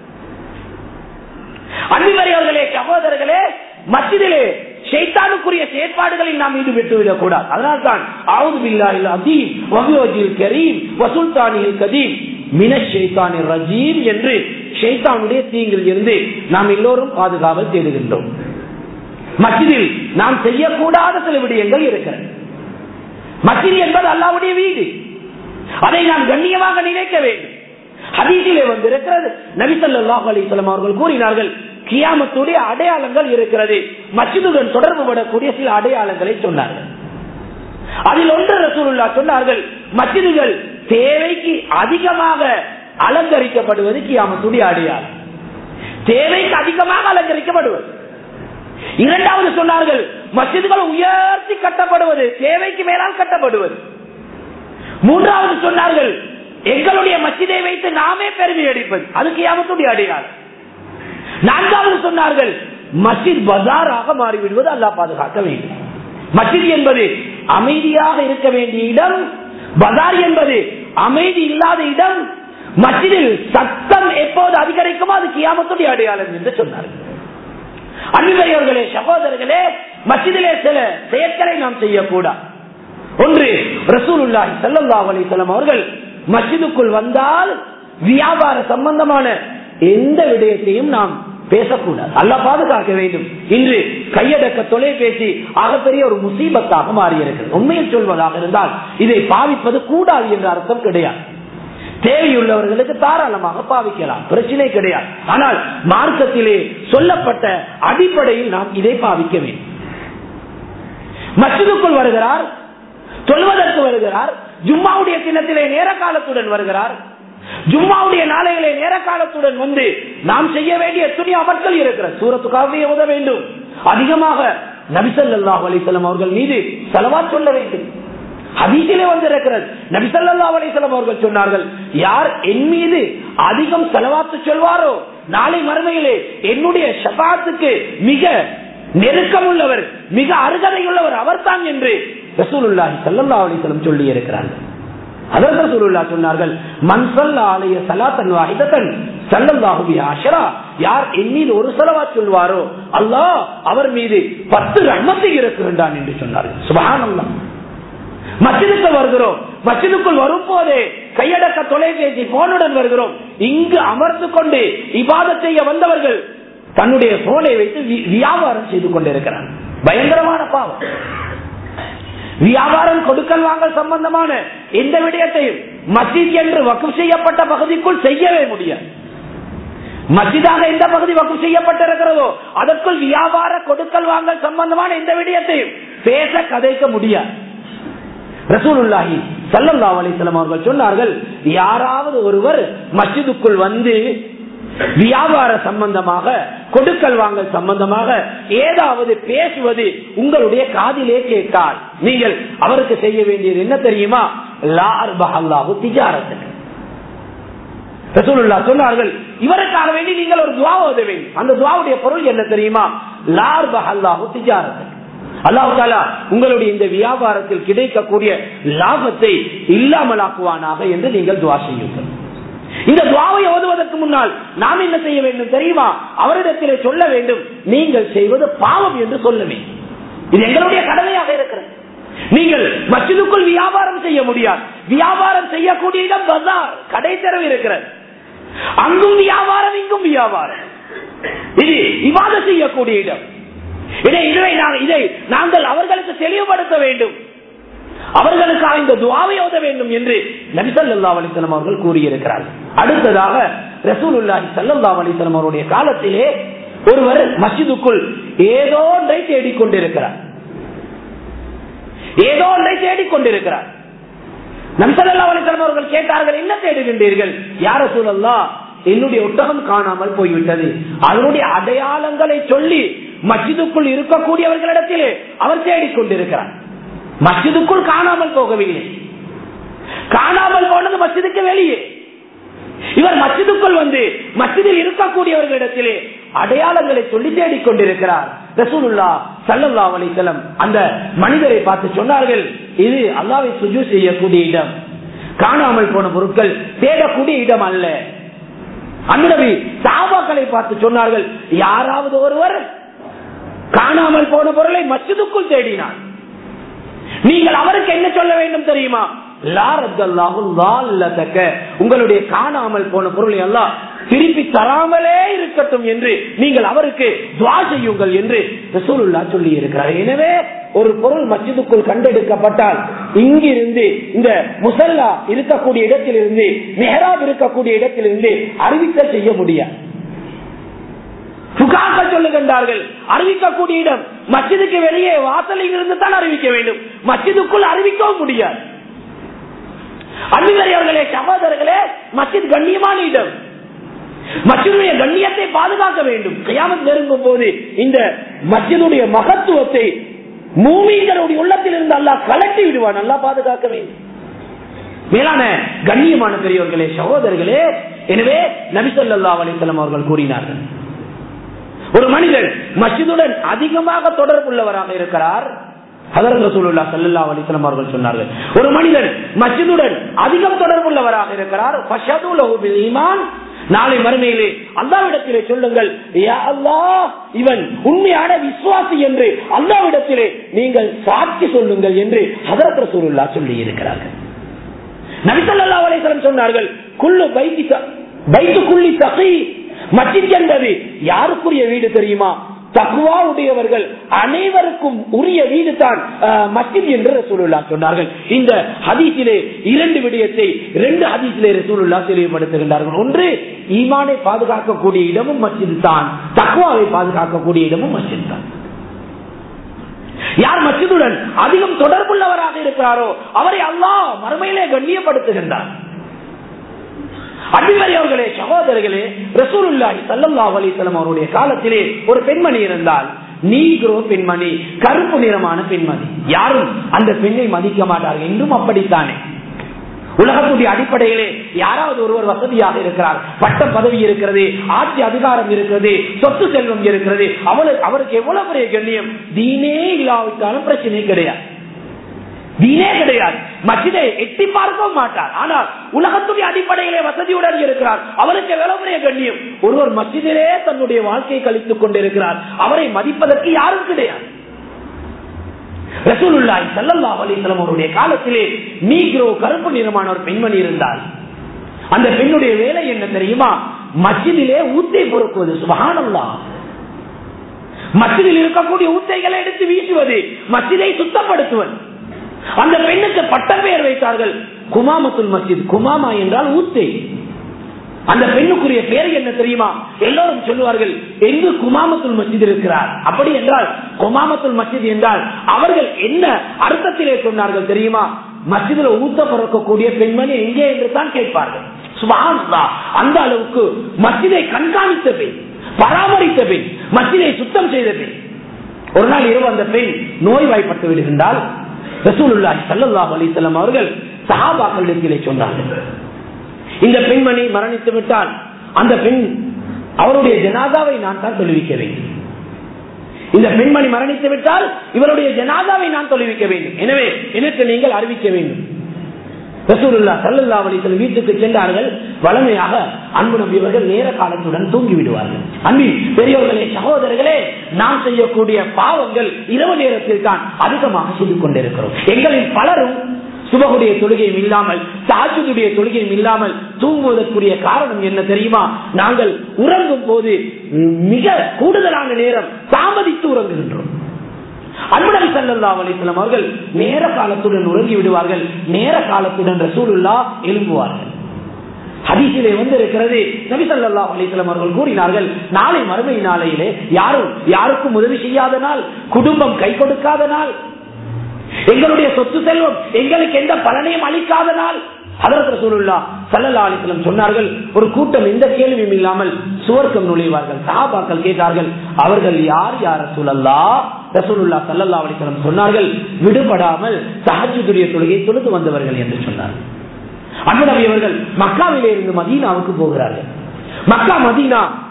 அன்பிவரையவர்களே சகோதரர்களே மசிதிலே ஷைத்தானுக்குரிய செயற்பாடுகளில் நாம் ஈடுபட்டு விடக்கூடாது அதனால்தான் ஆவுது பில்லாஹில் அதீம் வபியோஜில் கரீம் வசூல்தானியில் கதீம் மின ஷைத்தானி ரஜீம் என்று ஷைத்தானுடைய தீங்கில் இருந்து நாம் எல்லோரும் பாதுகாவல் தேடுகின்றோம் மஸ்ஜிதில் நாம் செய்யக்கூடாத சில விடயங்கள் இருக்கிறது மஸ்ஜித் என்பது அல்லாவுடைய வீடு அதை நாம் கண்ணியமாக நினைக்க வேண்டும் ஹதீஸிலே வந்திருக்கிறது நபிசல்லாஹ் அலிஸ்லாம் அவர்கள் கூறினார்கள் கியாமத்துடைய அடையாளங்கள் இருக்கிறது மஸ்ஜிதுடன் தொடர்பு படக்கூடிய சில அடையாளங்களை சொன்னார்கள் அதில் ஒன்று ரசூலுல்லா சொன்னார்கள் மஸ்ஜிதுகள் தேவைக்கு அதிகமாக அலங்கரிக்கப்படுவது கியாமத்துடைய அடையாளம் தேவைக்கு அதிகமாக அலங்கரிக்கப்படுவது இரண்டாவது சொன்னார்கள் மசிதுகள் உயர்த்தி கட்டப்படுவது தேவைக்கு மேலால் கட்டப்படுவது மூன்றாவது சொன்னார்கள் எங்களுடைய மசிதை வைத்து நாமே பெருமை அடிப்பது அதுக்கு யாமத்துடைய அடையாளம் நான்காவது சொன்னார்கள் மசித் பஜாராக மாறிவிடுவது அல்லா பாதுகாக்க வேண்டும் மசித் என்பது அமைதியாக இருக்க வேண்டிய இடம் பஜார் என்பது அமைதி இல்லாத இடம் மசிதில் சத்தம் எப்போது அதிகரிக்குமோ அது கியாமத்துடைய அடையாளம் என்று சொன்னார்கள் அன்பையர்களே சகோதரர்களே மசிதிலே சில செயற்களை நாம் செய்யக்கூடாது ஒன்று ரசூலுல்லாஹி சல்லல்லாஹு அலைஹி வஸல்லம் அவர்கள் மஸ்ஜிதுக்குள் வந்தால் வியாபார சம்பந்தமான எந்த விடயத்தையும் நாம் பேசக்கூடாது அல்ல பாதுகாக்க வேண்டும் இன்று கையடக்க தொலைபேசி ஆகப்பெரிய ஒரு முசீபத்தாக மாறியிருக்கிறது உண்மையில் சொல்வதாக இருந்தால் இதை பாவிப்பது கூடாது என்ற அர்த்தம் கிடையாது தேவையுள்ளவர்களுக்கு தாராளமாக பாவிக்கலாம் பிரச்சனை கிடையாது ஆனால் மார்க்கத்திலே சொல்லப்பட்ட அடிப்படையில் நாம் இதை பாவிக்க வேண்டும் மசிதுக்குள் வருகிறார் சொல்வதற்கு வருகிறார் ஜும்மாவுடைய சின்னத்திலே நேர காலத்துடன் வருகிறார் ஜும்மாவுடைய நாளைகளே நேர காலத்துடன் வந்து நாம் செய்ய வேண்டிய துணி அமர்த்தல் இருக்கிறது சூரத்துக்காகவே உத வேண்டும் அதிகமாக நபிசல்லாஹ் அலிசல்லாம் அவர்கள் மீது செலவா சொல்ல வேண்டும் ஹதீசிலே வந்திருக்கிறது நபிசல்லா அலிசல்லாம் அவர்கள் சொன்னார்கள் யார் என் மீது அதிகம் செலவாத்து சொல்வாரோ நாளை மறுமையிலே என்னுடைய ஷபாத்துக்கு மிக நெருக்கம் உள்ளவர் மிக அருகதை உள்ளவர் அவர்தான் என்று ரசூலுல்லாஹி சல்லா அலிசல்லம் சொல்லி இருக்கிறார்கள் அதற்கு ரசூலுல்லா சொன்னார்கள் மன்சல்லா ஆலய சலாத்தன் வாஹிதத்தன் சல்லல்லாஹு அஷரா யார் என் மீது ஒரு செலவா சொல்வாரோ அல்லாஹ் அவர் மீது பத்து ரன்மத்தை இருக்குகின்றான் என்று சொன்னார்கள் சுபஹானல்லாஹ் மசிதுக்கு வருகிறோம் மசிதுக்குள் வரும் போதே கையடக்க தொலைபேசி போனுடன் வருகிறோம் இங்கு அமர்ந்து கொண்டு இபாத செய்ய வந்தவர்கள் தன்னுடைய போனை வைத்து வியாபாரம் செய்து கொண்டிருக்கிறார் பயங்கரமான பாவம் வியாபாரம் கொடுக்கல் வாங்கல் சம்பந்தமான எந்த விடயத்தையும் மசித் என்று வக்கு செய்யப்பட்ட பகுதிக்குள் செய்யவே முடியாது மசிதாக எந்த பகுதி வக்கு செய்யப்பட்டிருக்கிறதோ அதற்குள் வியாபார கொடுக்கல் வாங்கல் சம்பந்தமான எந்த விடயத்தையும் பேச கதைக்க முடியாது ரசூலுல்லாஹி சல்லல்லா அலிஸ்லாம் அவர்கள் சொன்னார்கள் யாராவது ஒருவர் மஸ்ஜிதுக்குள் வந்து வியாபார சம்பந்தமாக கொடுக்கல் வாங்கல் சம்பந்தமாக ஏதாவது பேசுவது உங்களுடைய காதிலே கேட்டால் நீங்கள் அவருக்கு செய்ய வேண்டியது என்ன தெரியுமா லார் பஹல்லாஹு திஜாரத்துக்கு ரசூலுல்லா சொன்னார்கள் இவருக்காக வேண்டி நீங்கள் ஒரு துவா ஓத வேண்டும் அந்த துவாவுடைய பொருள் என்ன தெரியுமா லார் பஹல்லாஹு திஜாரத்துக்கு அல்லாஹு தாலா உங்களுடைய இந்த வியாபாரத்தில் கிடைக்கக்கூடிய லாபத்தை இல்லாமலாக்குவானாக என்று நீங்கள் துவா செய்யுங்கள் இந்த துவாவை ஓதுவதற்கு முன்னால் நாம் என்ன செய்ய வேண்டும் தெரியுமா அவரிடத்திலே சொல்ல வேண்டும் நீங்கள் செய்வது பாவம் என்று சொல்ல வேண்டும் இது எங்களுடைய கடமையாக இருக்கிறது நீங்கள் மசிதுக்குள் வியாபாரம் செய்ய முடியாது வியாபாரம் செய்யக்கூடிய இடம் பஜார் கடை தெரவு இருக்கிறது அங்கும் வியாபாரம் இங்கும் வியாபாரம் இது விவாத செய்யக்கூடிய இடம் இதை இதை இதை நாங்கள் அவர்களுக்கு தெளிவுபடுத்த வேண்டும் அவர்களுக்காக இந்த துவாவை ஓத வேண்டும் என்று நபிசல்லா அலிசலம் அவர்கள் கூறியிருக்கிறார்கள் அடுத்ததாக ரசூலுல்லாஹி சல்லல்லா அலிசலம் அவருடைய காலத்திலே ஒருவர் மஸ்ஜிதுக்குள் ஏதோ ஒன்றை தேடிக்கொண்டிருக்கிறார் ஏதோ ஒன்றை தேடிக்கொண்டிருக்கிறார் நம்சல்லா அலிசலம் அவர்கள் கேட்டார்கள் என்ன தேடுகின்றீர்கள் யார சூழல்லா என்னுடைய ஒட்டகம் காணாமல் போய்விட்டது அதனுடைய அடையாளங்களை சொல்லி மஸ்ஜிதுக்குள் இருக்கக்கூடியவர்களிடத்திலே அவர் தேடிக்கொண்டிருக்கிறார் மஸ்ஜிதுக்குள் காணாமல் போகவில்லை காணாமல் போனது மஸ்ஜிதுக்கு வெளியே இவர் மஸ்ஜிதுக்குள் வந்து மஸ்ஜிதில் இருக்கக்கூடியவர்களிடத்திலே அடையாளங்களை சொல்லி தேடிக்கொண்டிருக்கிறார் ரசூலுல்லா சல்லல்லா அலிசலம் அந்த மனிதரை பார்த்து சொன்னார்கள் இது அல்லாவை சுஜு செய்யக்கூடிய இடம் காணாமல் போன பொருட்கள் தேடக்கூடிய இடம் அல்ல அன்புநபி சாபாக்களை பார்த்து சொன்னார்கள் யாராவது ஒருவர் காணாமல் போன பொருளை மச்சதுக்குள் தேடினார் நீங்கள் அவருக்கு என்ன சொல்ல வேண்டும் தெரியுமா உங்களுடைய காணாமல் போன பொருளை எல்லாம் திருப்பி தராமலே இருக்கட்டும் என்று நீங்கள் அவருக்கு துவா செய்யுங்கள் என்று ரசூலுல்லா சொல்லி இருக்கிறார் எனவே ஒரு பொருள் மஸ்ஜிதுக்குள் கண்டெடுக்கப்பட்டால் இங்கிருந்து இந்த முசல்லா இருக்கக்கூடிய இடத்திலிருந்து மெஹராப் இருக்கக்கூடிய இடத்திலிருந்து அறிவிக்க செய்ய முடியாது புகார்கள் சொல்லுகின்றார்கள் அறிவிக்கக்கூடிய இடம் மஸ்ஜிதுக்கு வெளியே வாசலில் இருந்து தான் அறிவிக்க வேண்டும் மஸ்ஜிதுக்குள் அறிவிக்கவும் முடியாது அன்புகளையவர்களே சகோதரர்களே மஸ்ஜித் கண்ணியமான இடம் மஸ்ஜிதுடைய கண்ணியத்தை பாதுகாக்க வேண்டும் கையாமத் நெருங்கும் போது இந்த மஸ்ஜிதுடைய மகத்துவத்தை மூமிகளுடைய உள்ளத்தில் இருந்து அல்லா கலட்டி விடுவான் நல்லா பாதுகாக்க வேண்டும் மேலான கண்ணியமான பெரியவர்களே சகோதரர்களே எனவே நபிசல்லா அலிசல்லாம் அவர்கள் கூறினார்கள் ஒரு மனிதன் மஸ்ஜிதுடன் அதிகமாக தொடர்புள்ளவராக இருக்கிறார் அவர்கள் சொன்னார்கள் ஒரு மனிதன் மஸ்ஜிதுடன் அதிகம் தொடர்புள்ளவராக இருக்கிறார் நாளை மறுமையிலே அல்லாவிடத்திலே சொல்லுங்கள் இவன் உண்மையான விசுவாசி என்று அல்லாவிடத்திலே நீங்கள் சாட்சி சொல்லுங்கள் என்று ஹதரத் ரசூலுல்லா சொல்லி இருக்கிறார்கள் நபிசல்லா அலிஸ்லம் சொன்னார்கள் குள்ளு பைத்தி பைத்து குள்ளி தகை மஸ்ஜித் என்பது யாருக்குரிய வீடு தெரியுமா தக்குவா உடையவர்கள் அனைவருக்கும் உரிய வீடு தான் மஸ்ஜித் என்று ரசூலுல்லா சொன்னார்கள் இந்த ஹதீஸிலே இரண்டு விடயத்தை இரண்டு ஹதீஸிலே ரசூலுல்லா தெளிவுபடுத்துகின்றார்கள் ஒன்று ஈமானை பாதுகாக்கக்கூடிய இடமும் மஸ்ஜித் தான் தக்குவாவை பாதுகாக்கக்கூடிய இடமும் மஸ்ஜித் தான் யார் மஸ்ஜிதுடன் அதிகம் தொடர்புள்ளவராக இருக்கிறாரோ அவரை அல்லாஹ் மறுமையிலே கண்ணியப்படுத்துகின்றார் அபிமரியவர்களே சகோதரர்களே ரசூலுல்லாஹி சல்லல்லாஹு அலிசலம் அவருடைய காலத்திலே ஒரு பெண்மணி இருந்தால் நீக்ரோ பெண்மணி கருப்பு நிறமான பெண்மணி யாரும் அந்த பெண்ணை மதிக்க மாட்டார்கள் என்றும் அப்படித்தானே உலகத்துடைய அடிப்படையிலே யாராவது ஒருவர் வசதியாக இருக்கிறார் பட்ட பதவி இருக்கிறது ஆட்சி அதிகாரம் இருக்கிறது சொத்து செல்வம் இருக்கிறது அவளுக்கு அவருக்கு எவ்வளவு பெரிய கண்ணியம் தீனே இல்லாவிட்டாலும் பிரச்சனை கிடையாது தீனே கிடையாது மசிதை எட்டி பார்க்கவும் மாட்டார் ஆனால் உலகத்துடைய அடிப்படையிலே வசதியுடன் இருக்கிறார் அவருக்கு எவ்வளவு பெரிய கண்ணியம் ஒருவர் மசிதிலே தன்னுடைய வாழ்க்கையை கழித்துக் கொண்டிருக்கிறார் அவரை மதிப்பதற்கு யாரும் கிடையாது ரசூலுல்லாய் சல்லல்லா அலிஸ்லாம் அவருடைய காலத்திலே நீக்ரோ கருப்பு நிறமான ஒரு பெண்மணி இருந்தால் அந்த பெண்ணுடைய வேலை என்ன தெரியுமா மச்சிதிலே ஊத்தை பொறுக்குவது சுபகானல்லா மச்சிதில் இருக்கக்கூடிய ஊத்தைகளை எடுத்து வீசுவது மச்சிதை சுத்தப்படுத்துவது அந்த பெண்ணுக்கு பட்ட பெயர் வைத்தார்கள் குமாமத்துல் மஸ்ஜித் குமாமா என்றால் ஊத்தை அந்த பெண்ணுக்குரிய பேர் என்ன தெரியுமா எல்லோரும் சொல்லுவார்கள் எங்கு குமாமத்துல் மஸ்ஜித் இருக்கிறார் அப்படி என்றால் குமாமத்துல் மஸ்ஜித் என்றால் அவர்கள் என்ன அர்த்தத்திலே சொன்னார்கள் தெரியுமா மஸ்ஜிதில் ஊத்த பிறக்கக்கூடிய பெண்மணி எங்கே என்று தான் கேட்பார்கள் சுபான்தா அந்த அளவுக்கு மஸ்ஜிதை கண்காணித்த பெண் பராமரித்த பெண் மஸ்ஜிதை சுத்தம் செய்த பெண் ஒரு நாள் இரவு அந்த பெண் நோய்வாய்ப்பட்டு விடுகின்றால் ரசூலுல்லாஹி ஸல்லல்லாஹு அலைஹி வஸல்லம் அவர்கள் சஹாபாக்களிடத்திலே சொன்னார்கள் இந்த பெண்மணி மரணித்து விட்டால் அந்த பெண் அவருடைய ஜனாதாவை நான் தான் தொழுவிக்க வேண்டும் இந்த பெண்மணி மரணித்து விட்டால் இவருடைய ஜனாதாவை நான் தொழுவிக்க வேண்டும் எனவே எனக்கு நீங்கள் அறிவிக்க வேண்டும் ரசூலுல்லா சல்லல்லா அலிசல் வீட்டுக்கு சென்றார்கள் வளமையாக அன்பு நம்பியவர்கள் நேர காலத்துடன் தூங்கி விடுவார்கள் அன்பின் பெரியவர்களே சகோதரர்களே நாம் செய்யக்கூடிய பாவங்கள் இரவு நேரத்தில் தான் அதிகமாக செய்து கொண்டிருக்கிறோம் எங்களில் பலரும் சுபகுடைய தொழுகையும் இல்லாமல் தாஜுடைய தொழுகையும் இல்லாமல் தூங்குவதற்குரிய காரணம் என்ன தெரியுமா நாங்கள் உறங்கும் போது மிக கூடுதலான நேரம் தாமதித்து உறங்குகின்றோம் அன்புடன் செல்லல்லா அலிஸ்லாம் அவர்கள் நேர காலத்துடன் உறங்கி விடுவார்கள் நேர காலத்துடன் ரசூலுல்லா எழும்புவார்கள் ஹதீசிலே வந்து இருக்கிறது நபி சல்லா அலிஸ்லாம் அவர்கள் கூறினார்கள் நாளை மறுமை நாளையிலே யாரும் யாருக்கும் உதவி செய்யாத நாள் குடும்பம் கை கொடுக்காத நாள் எங்களுடைய சொத்து செல்வம் எங்களுக்கு எந்த பலனையும் அளிக்காத நாள் அதற்கு சூழல்லா சல்லல்லா அலிஸ்லம் சொன்னார்கள் ஒரு கூட்டம் எந்த கேள்வியும் இல்லாமல் சுவர்க்கம் நுழைவார்கள் சஹாபாக்கள் கேட்டார்கள் அவர்கள் யார் யார் சூழல்லா ரசூலுல்லா சல்லல்லா அலிஸ்லம் சொன்னார்கள் விடுபடாமல் சஹஜுடைய தொழுகை தொழுது வந்தவர்கள் என்று சொன்னார்கள் அன்புநபி அவர்கள் மக்காவிலே இருந்து மதீனாவுக்கு போகிறார்கள் மக்கா மதீனா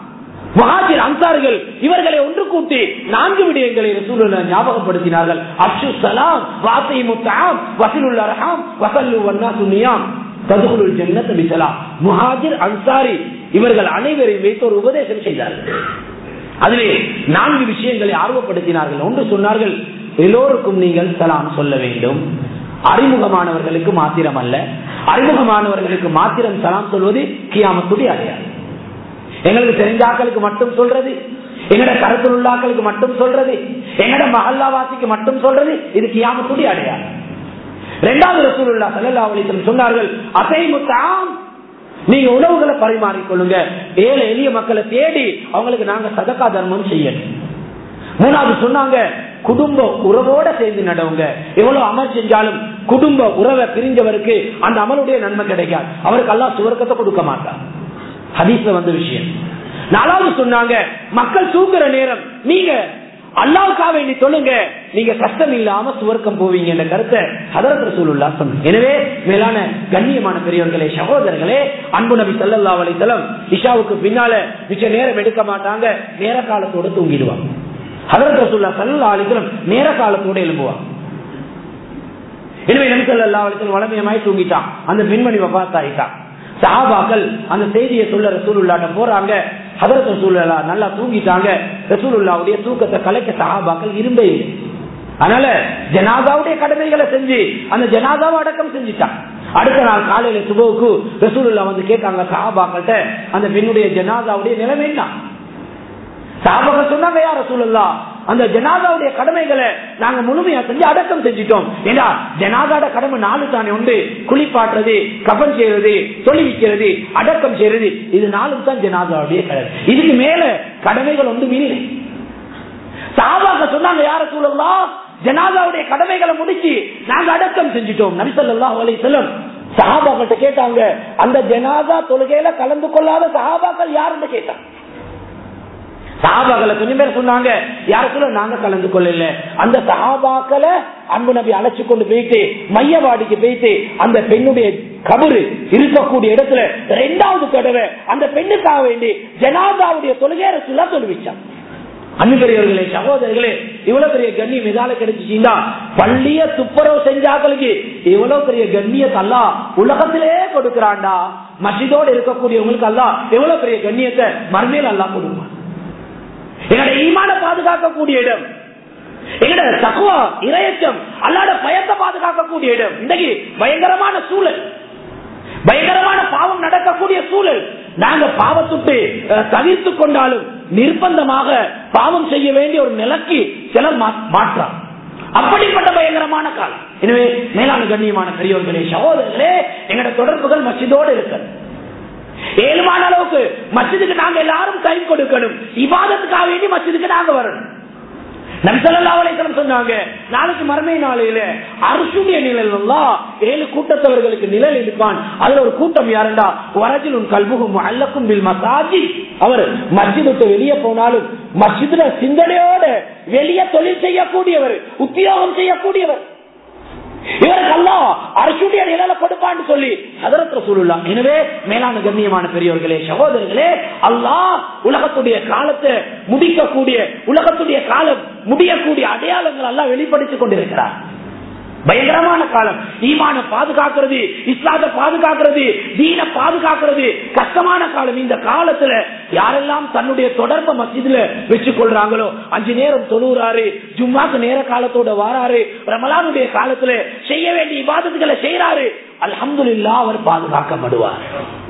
மகாஜிர் அன்சார்கள் இவர்களை ஒன்று கூட்டி நான்கு விடயங்களை ரசூலுல்லாஹ் ஞாபகப்படுத்தினார்கள் அப்சு சலாம் வாசை முத்தாம் வசலுல் அரஹாம் வசல்லு வன்னா சுனியாம் ததுகுலுல் ஜன்னத் பிசலாம் முஹாஜிர் அன்சாரி இவர்கள் அனைவரையும் வைத்து ஒரு உபதேசம் செய்தார்கள் அதிலே நான்கு விஷயங்களை ஆர்வப்படுத்தினார்கள் ஒன்று சொன்னார்கள் எல்லோருக்கும் நீங்கள் சலாம் சொல்ல வேண்டும் அறிமுகமானவர்களுக்கு மாத்திரம் அல்ல அறிமுகமானவர்களுக்கு மாத்திரம் சலாம் சொல்வது கியாமத்துடைய அடையாளம் எங்களுக்கு தெரிஞ்ச ஆக்களுக்கு மட்டும் சொல்றது எங்கட கருத்தில் உள்ள ஆக்களுக்கு மட்டும் சொல்றது எங்கட மஹல்லாவாசிக்கு மட்டும் சொல்றது இது கியாமத்துடைய அடையாளம் இரண்டாவது ரசூலுல்லா ஸல்லல்லாஹு அலைஹி வஸல்லம் சொன்னார்கள் அசைமுத்தாம் நீங்க உணவுகளை பரிமாறிக்கொள்ளுங்க ஏழை எளிய மக்களை தேடி அவங்களுக்கு நாங்க சதக்கா தர்மம் செய்யணும் மூணாவது சொன்னாங்க குடும்ப உறவோட சேர்ந்து நடவுங்க எவ்வளவு அமல் செஞ்சாலும் குடும்ப உறவை பிரிஞ்சவருக்கு அந்த அமலுடைய நன்மை கிடைக்காது அவருக்கு எல்லாம் சுவர்க்கத்தை கொடுக்க மாட்டார் ஹதீஸ்ல வந்த விஷயம் நாலாவது சொன்னாங்க மக்கள் தூங்குற நேரம் நீங்க அல்லாவுக்காக வேண்டி சொல்லுங்க நீங்க கஷ்டம் இல்லாம சுவர்க்கம் போவீங்க என்ற கருத்தை ஹதரத் ரசூலுல்லா சொன்னாங்க எனவே மேலான கண்ணியமான பெரியவர்களே சகோதரர்களே அன்பு நபி சல்லல்லா அலைத்தலம் இஷாவுக்கு பின்னால மிச்ச நேரம் எடுக்க மாட்டாங்க நேர காலத்தோட தூங்கிடுவாங்க ஹதரத் ரசூல்லா சல்லா அலித்தலம் நேர காலத்தோட எழுப்புவாங்க எனவே நபி சல்லா அலித்தலம் வளமையமாய் தூங்கிட்டான் அந்த பெண்மணி வபாத்தாயிட்டான் சஹாபாக்கள் அந்த செய்தியை சொல்ல ரசூலுல்லாட்ட போறாங்க ஹதரத் ரசூலுல்லா நல்லா தூங்கிட்டாங்க ரசூலுல்லாவுடைய தூக்கத்தை கலைக்க சஹாபாக்கள் இரும்பே இல்லை அதனால ஜனாதாவுடைய கடமைகளை செஞ்சு அந்த ஜனாதாவை அடக்கம் செஞ்சுட்டான் அடுத்த நாள் காலையில சுபவுக்கு ரசூலுல்லா வந்து கேட்டாங்க சஹாபாக்கள்கிட்ட அந்த பெண்ணுடைய ஜனாதாவுடைய நிலைமை என்ன சாபகம் சொன்னாங்க யார சூழல்லா அந்த ஜனாதாவுடைய கடமைகளை நாங்க முழுமையா செஞ்சு அடக்கம் செஞ்சிட்டோம் ஏன்னா ஜனாதாட கடமை நாலு தானே உண்டு குளிப்பாட்டுறது கபன் செய்யறது தொழிலிக்கிறது அடக்கம் செய்யறது இது நாலும் தான் ஜனாதாவுடைய கடமை இதுக்கு மேல கடமைகள் ஒன்றும் இல்லை சாபாக சொன்னாங்க யார சூழல்லா ஜனாதாவுடைய கடமைகளை முடிச்சு நாங்க அடக்கம் செஞ்சிட்டோம் நபிசல்லா அலை செல்லம் சஹாபாக்கிட்ட கேட்டாங்க அந்த ஜனாதா தொழுகையில கலந்து கொள்ளாத சஹாபாக்கள் யாருன்னு கேட்டாங்க சஹாபாக்களை கொஞ்சம் பேர் சொன்னாங்க யாருக்குள்ள நாங்க கலந்து கொள்ளல அந்த சஹாபாக்களை அன்பு நபி அழைச்சு கொண்டு போயிட்டு மையவாடிக்கு போயிட்டு அந்த பெண்ணுடைய கபரு இருக்கக்கூடிய இடத்துல ரெண்டாவது தடவை அந்த பெண்ணுக்காக வேண்டி ஜனாதாவுடைய தொழுகையை ரசூலா தொழுவிச்சான் அன்புரியவர்களே சகோதரர்களே இவ்வளவு பெரிய கண்ணியம் எதால கிடைச்சிட்டா பள்ளிய துப்புரவு செஞ்சாக்களுக்கு இவ்வளவு பெரிய கண்ணியத்தை அல்ல உலகத்திலே கொடுக்கிறான்டா மசிதோடு இருக்கக்கூடியவங்களுக்கு அல்ல எவ்வளவு பெரிய கண்ணியத்தை மறுமையில் அல்லா கொடுப்பான் எங்களோட ஈமான பாதுகாக்கக்கூடிய இடம் எங்களோட தக்குவா இரையச்சம் அல்லாட பயத்தை பாதுகாக்கக்கூடிய இடம் இன்றைக்கு பயங்கரமான சூழல் பயங்கரமான பாவம் நடக்கக்கூடிய சூழல் நாங்க பாவத்துட்டு தவிர்த்து கொண்டாலும் நிர்பந்தமாக பாவம் செய்ய வேண்டிய ஒரு நிலைக்கு சிலர் மாற்றார் அப்படிப்பட்ட பயங்கரமான காலம் எனவே மேலான கண்ணியமான பெரியவர்களே சகோதரர்களே எங்களோட தொடர்புகள் மசிதோடு இருக்கிறது ஏழுமான அளவுக்கு மசிதுக்கு நாங்க எல்லாரும் கை கொடுக்கணும் இவாதத்துக்காக வேண்டி மசிதுக்கு நாங்க வரணும் நபிசல்லாவலைக்கம் சொன்னாங்க நாளைக்கு மறுமை நாளையில அரசுடைய நிழல் ஏழு கூட்டத்தவர்களுக்கு நிழல் இருப்பான் அதுல ஒரு கூட்டம் யாருண்டா வரஜிலும் கல்புகும் அல்லக்கும் பில் மசாஜி அவர் மஸ்ஜித் விட்டு வெளியே போனாலும் மஸ்ஜித்ல சிந்தனையோட வெளியே தொழில் செய்யக்கூடியவர் உத்தியோகம் செய்யக்கூடியவர் இவருக்கு அல்லா அரசுடைய நிழல கொடுப்பான்னு சொல்லி அதரத்துல சொல்லலாம் எனவே மேலான கண்ணியமான பெரியவர்களே சகோதரர்களே அல்லாஹ் உலகத்துடைய காலத்தை முடிக்கக்கூடிய உலகத்துடைய காலம் முடியக்கூடிய அடையாளங்கள் எல்லாம் வெளிப்படுத்திக் கொண்டிருக்கிறார் பயங்கரமான காலம் ஈமான பாதுகாக்கிறது இஸ்லாத்தை பாதுகாக்கிறது தீன பாதுகாக்கிறது கஷ்டமான காலம் இந்த காலத்துல யாரெல்லாம் தன்னுடைய தொடர்பை மசிதில வச்சு கொள்றாங்களோ அஞ்சு நேரம் தொழுறாரு ஜும்மாக்கு நேர காலத்தோட வாராரு ரமலானுடைய காலத்துல செய்ய வேண்டிய இபாதத்துகளை செய்யறாரு அல்ஹம்துல்லா அவர் பாதுகாக்கப்படுவார்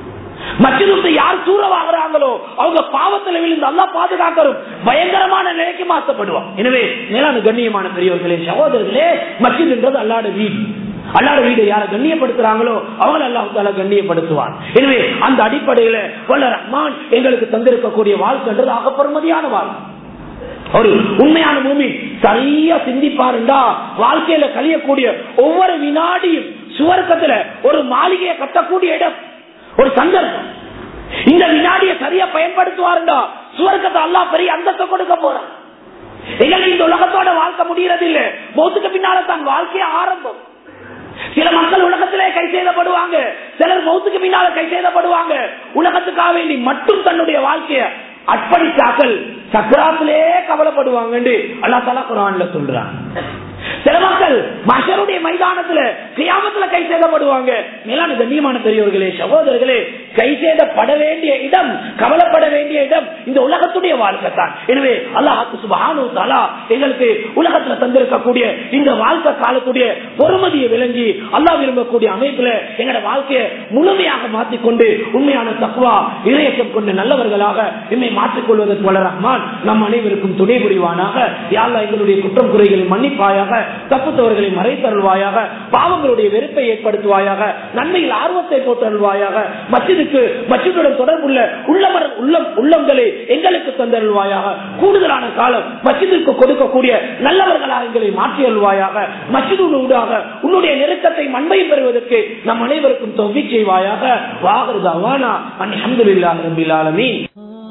மற்றொரு யார் தூரவாகிறாங்களோ அவங்க பாவத்தில் விழுந்து அல்லா பாதுகாக்கிறோம் பயங்கரமான நிலைக்கு மாற்றப்படுவான் எனவே மேலான கண்ணியமான பெரியவர்களே சகோதரர்களே மச்சிதுன்றது அல்லாட வீடு அல்லாட வீடு யார கண்ணியப்படுத்துறாங்களோ அவங்க அல்லாஹால கண்ணியப்படுத்துவான் எனவே அந்த அடிப்படையில வல்ல ரஹ்மான் எங்களுக்கு தந்திருக்கக்கூடிய வாழ்க்கைன்றது அகப்பெருமதியான வாழ்க்கை ஒரு உண்மையான பூமி சரியா சிந்திப்பாருண்டா வாழ்க்கையில கழியக்கூடிய ஒவ்வொரு வினாடியும் சுவர்க்கத்துல ஒரு மாளிகையை கட்டக்கூடிய இடம் ஒரு சந்தர்ப்பம் இந்த வினாடியை சரியா பயன்படுத்துவாருண்டா சுவர்க்கத்தை அல்லா பெரிய அந்தத்தை கொடுக்க போறான் எங்களுக்கு இந்த உலகத்தோட வாழ்க்கை முடியறது இல்ல மோத்துக்கு பின்னால தான் வாழ்க்கைய ஆரம்பம் சில மக்கள் உலகத்திலே கை செய்தப்படுவாங்க சிலர் மௌத்துக்கு பின்னால கை செய்தப்படுவாங்க உலகத்துக்காக வேண்டி மட்டும் தன்னுடைய வாழ்க்கைய அர்ப்பணித்தாக்கள் சக்கராத்திலே கவலைப்படுவாங்க அல்லா தலா குரான்ல சொல்றான் சில மக்கள் மஷருடைய மைதானத்துல கியாமத்துல கை சேதப்படுவாங்க மேலான கண்ணியமான பெரியவர்களே சகோதரர்களே கை சேதப்பட வேண்டிய இடம் கவலைப்பட வேண்டிய இடம் இந்த உலகத்துடைய வாழ்க்கை தான் எனவே அல்லாஹு சுபானு தாலா எங்களுக்கு உலகத்துல தந்திருக்கக்கூடிய இந்த வாழ்க்கை காலக்கூடிய பொறுமதியை விளங்கி அல்லாஹ் விரும்பக்கூடிய அமைப்புல எங்களோட வாழ்க்கையை முழுமையாக மாற்றிக்கொண்டு உண்மையான தக்குவா இணையக்கம் கொண்டு நல்லவர்களாக என்னை மாற்றிக்கொள்வதற்கு வள ரஹ்மான் நம் அனைவருக்கும் துணை புரிவானாக யாழ்லா எங்களுடைய குற்றம் குறைகளை மன்னிப்பாயாக தப்புத்தவர்களை மறைத்தருள்வாயாக பாவங்களுடைய வெறுப்பை ஏற்படுத்துவாயாக நன்மையில் ஆர்வத்தை போட்டருள்வாயாக மச்சிதுக்கு மச்சிதுடன் தொடர்புள்ள உள்ளமர் உள்ளம் உள்ளங்களை எங்களுக்கு தந்தருள்வாயாக கூடுதலான காலம் மச்சிதுக்கு கொடுக்கக்கூடிய நல்லவர்களாக எங்களை மாற்றி அருள்வாயாக மச்சிதூடாக உன்னுடைய நெருக்கத்தை மண்மை பெறுவதற்கு நம் அனைவருக்கும் தொகை செய்வாயாக வாகருதாவானா அல்ஹம்துலில்லாஹி ரப்பில் ஆலமீன்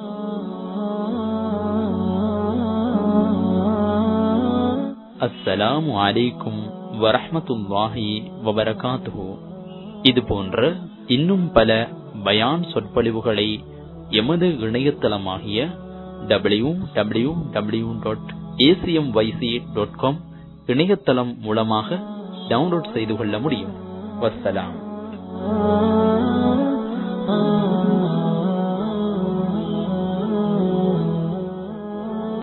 அஸ்ஸலாமு அலைக்கும் வரஹ்மத்துல்லாஹி வபரகாத்துஹு இது போன்ற இன்னும் பல பயான் சொற்பொழிவுகளை எமது இணையதளமாகிய W W W dot ACM YC dot com இணையதளம் மூலமாக டவுன்லோட் செய்து கொள்ள முடியும் வஸ்ஸலாம்